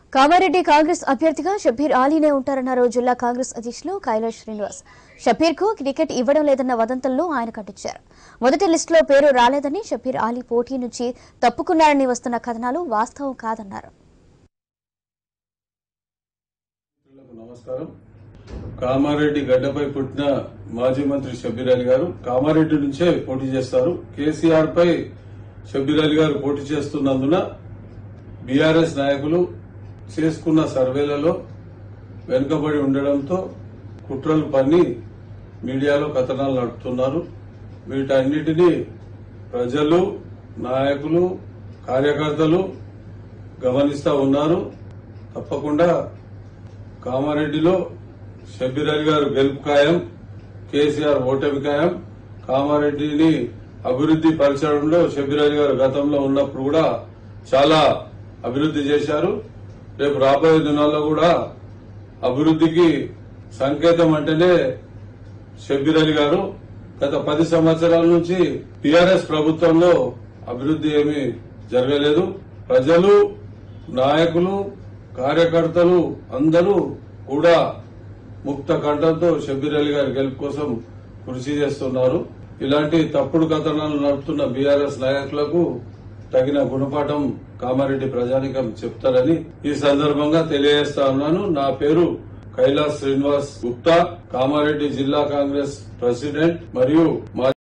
కామారెడ్డి కాంగ్రెస్ అభ్యర్థిగా షబీర్ ఆలీనే ఉంటారన్నారు జిల్లా కాంగ్రెస్ అధ్యక్షులు కైలాష్ శ్రీనివాస్ షబీర్ కు టికెట్ ఇవ్వడం లేదన్న వదంతులను ఆయన కట్టించారు మొదటి లిస్టులో పేరు రాలేదని షబీర్ ఆలీ పోటీ నుంచి తప్పుకున్నారని వస్తున్న కథనాలు వాస్తవం కాదన్నారు మిత్రులకు నమస్కారం కామారెడ్డి గడ్డపై పుట్టిన మాజీ మంత్రి షబ్బీర్ అలీ గారు కామారెడ్డి నుంచే పోటీ చేస్తారు కేసీఆర్ పై షబ్బీర్ అలీ గారు పోటీ చేస్తున్నందున బీఆర్ఎస్ నాయకులు చేసుకున్న సర్వేలలో వెనుకబడి ఉండడంతో కుట్రలు పన్ని మీడియాలో కథనాలు నడుపుతున్నారు వీటన్నిటినీ ప్రజలు నాయకులు కార్యకర్తలు గమనిస్తా ఉన్నారు తప్పకుండా కామారెడ్డిలో షబ్బీర్ అలీ గారు గెలుపు ఖాయం కేసీఆర్ ఓటమి ఖాయం కామారెడ్డిని అభివృద్ది పరచడంలో షబ్బీర్ అలీ గారు గతంలో ఉన్నప్పుడు కూడా చాలా అభివృద్ది చేశారు రేపు రాబోయే దినాల్లో కూడా అభివృద్దికి సంకేతం అంటేనే షబ్బీర్ అలీ గారు గత పది సంవత్సరాల నుంచి టీఆర్ఎస్ ప్రభుత్వంలో అభివృద్ది ఏమీ జరగలేదు ప్రజలు నాయకులు కార్యకర్తలు అందరూ కూడా ముక్త కంఠంతో షబ్బీర్ అలీ గారి గెలుపు కోసం కృషి చేస్తున్నారు ఇలాంటి తప్పుడు కథనాలు నడుపుతున్న బీఆర్ఎస్ నాయకులకు తగిన గుణపాఠం కామారెడ్డి ప్రజానికం చెప్తారని ఈ సందర్భంగా తెలియజేస్తా ఉన్నాను నా పేరు కైలాస్ శ్రీనివాస్ గుప్తా కామారెడ్డి జిల్లా కాంగ్రెస్ ప్రెసిడెంట్ మరియు మాజీ